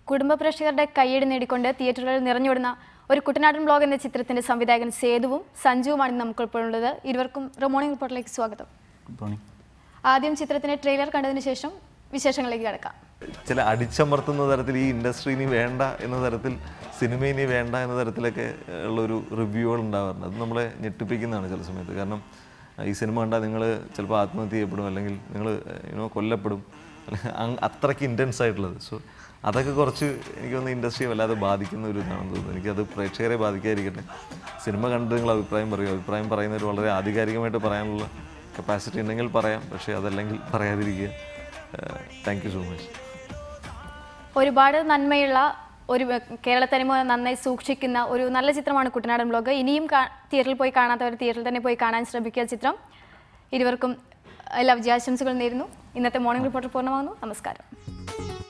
കുടുംബ പ്രേക്ഷകരുടെ കയ്യടി നേടിക്കൊണ്ട് തിയേറ്ററുകളിൽ നിറഞ്ഞുവിടുന്ന ഒരു കുട്ടനാടൻ ബ്ലോഗ് എന്ന ചിത്രത്തിന്റെ സംവിധായകൻ സേതുവും സഞ്ജുവുമാണ് ഇന്ന് നമുക്കിപ്പോൾ ഉള്ളത് ഇരുവർക്കും മോർണിംഗ് റിപ്പോർട്ടിലേക്ക് സ്വാഗതം ഗുഡ് മോർണിംഗ് ആദ്യം ചിത്രത്തിന്റെ ട്രെയിലർ കണ്ടതിന് ശേഷം വിശേഷങ്ങളിലേക്ക് കിടക്കാം ചില അടിച്ചമർത്തുന്ന തരത്തിൽ ഈ ഇൻഡസ്ട്രി ഇനി വേണ്ട എന്ന തരത്തിൽ സിനിമ ഇനി വേണ്ട എന്ന തരത്തിലൊക്കെ ഉള്ളൊരു റിവ്യൂകൾ ഉണ്ടാവാറുണ്ട് അത് നമ്മളെ ഞെട്ടിപ്പിക്കുന്നതാണ് ചില സമയത്ത് കാരണം ഈ സിനിമ കണ്ടാൽ നിങ്ങൾ ചിലപ്പോൾ ആത്മഹത്യ ചെയ്യപ്പെടും അല്ലെങ്കിൽ നിങ്ങൾ യുനോ കൊല്ലപ്പെടും അല്ലെങ്കിൽ അങ് അത്രയ്ക്ക് ഇൻറ്റൻസ് ആയിട്ടുള്ളത് സോ അതൊക്കെ കുറച്ച് എനിക്ക് തോന്നുന്നു ഇൻഡസ്ട്രിയെ വല്ലാതെ ബാധിക്കുന്ന ഒരു ഇതാണെന്ന് തോന്നുന്നു എനിക്കത് പ്രേക്ഷകരെ ബാധിക്കാതിരിക്കട്ടെ സിനിമ കണ്ട് നിങ്ങൾ അഭിപ്രായം പറയും അഭിപ്രായം പറയുന്നവർ വളരെ ആധികാരികമായിട്ട് പറയാനുള്ള കപ്പാസിറ്റി ഉണ്ടെങ്കിൽ പറയാം പക്ഷേ അതല്ലെങ്കിൽ പറയാതിരിക്കുക താങ്ക് യു സോ മച്ച് ഒരുപാട് നന്മയുള്ള ഒരു കേരള തനിമ നന്നായി സൂക്ഷിക്കുന്ന ഒരു നല്ല ചിത്രമാണ് കുട്ടനാടൻ ബ്ലോഗ് ഇനിയും കാ- തിയേറ്ററിൽ പോയി കാണാത്തവർ തിയേറ്ററിൽ തന്നെ പോയി കാണാൻ ശ്രമിക്കുക ചിത്രം ഇരുവർക്കും എല്ലാ വിജയാശംസകളും നേരുന്നു ഇന്നത്തെ മോർണിംഗ് റിപ്പോർട്ടർ പൂർണ്ണമാകുന്നു നമസ്കാരം